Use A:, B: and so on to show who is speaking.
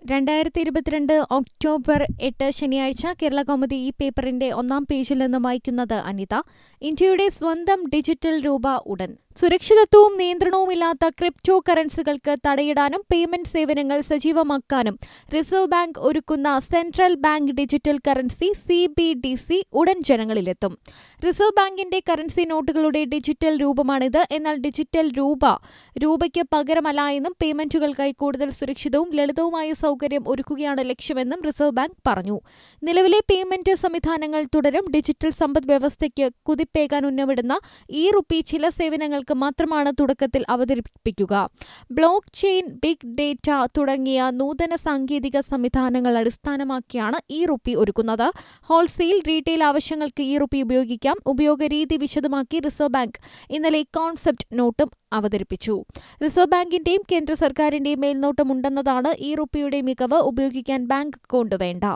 A: രണ്ടായിരത്തി ഇരുപത്തിരണ്ട് ഒക്ടോബർ എട്ട് ശനിയാഴ്ച കേരള കൗമുദി ഈ പേപ്പറിന്റെ ഒന്നാം പേജിൽ നിന്ന് വായിക്കുന്നത് അനിത ഇന്ത്യയുടെ സ്വന്തം ഡിജിറ്റൽ രൂപ ഉടൻ സുരക്ഷിതത്വവും നിയന്ത്രണവുമില്ലാത്ത ക്രിപ്റ്റോ കറൻസികൾക്ക് തടയിടാനും പേയ്മെന്റ് സേവനങ്ങൾ സജീവമാക്കാനും റിസർവ് ബാങ്ക് ഒരുക്കുന്ന central bank digital currency C B D C ഉടൻ ജനങ്ങളിലെത്തും റിസർവ് ബാങ്കിന്റെ കറൻസി നോട്ടുകളുടെ ഡിജിറ്റൽ രൂപമാണിത് എന്നാൽ ഡിജിറ്റൽ രൂപ രൂപയ്ക്ക് പകരമല്ല എന്നും പേയ്മെന്റുകൾക്കായി കൂടുതൽ സുരക്ഷിതവും ലളിതവുമായ സൗകര്യം ഒരുക്കുകയാണ് ലക്ഷ്യമെന്നും റിസർവ് ബാങ്ക് പറഞ്ഞു നിലവിലെ പേയ്മെന്റ് സംവിധാനങ്ങൾ തുടരും ഡിജിറ്റൽ സമ്പദ് വ്യവസ്ഥയ്ക്ക് കുതിപ്പേകാൻ ഉന്നമിടുന്ന ഈ റുപ്പി ചില സേവനങ്ങൾക്ക് മാത്രമാണ് തുടക്കത്തിൽ അവതരിപ്പിക്കുക ബ്ലോക്ക് ചെയിൻ ബിഗ് ഡേറ്റ തുടങ്ങിയ നൂതന സാങ്കേതിക സംവിധാനങ്ങൾ അടിസ്ഥാനമാക്കിയാണ് ഈ റുപ്പി ഒരുക്കുന്നത് ഹോൾസെയിൽ റീറ്റെയിൽ ആവശ്യങ്ങൾക്ക് ഈ റുപ്പി ഉപയോഗിക്കാം ഉപയോഗരീതി വിശദമാക്കി റിസർവ് ബാങ്ക് ഇന്നലെ കോൺസെപ്റ്റ് നോട്ടും അവതരിപ്പിച്ചു റിസർവ് ബാങ്കിന്റെയും കേന്ദ്ര സർക്കാരിന്റെയും മേൽനോട്ടമുണ്ടെന്നതാണ് ഈ റുപ്പിയുടെ മികവ് ഉപയോഗിക്കാൻ ബാങ്ക് അക്കൗണ്ട് വേണ്ട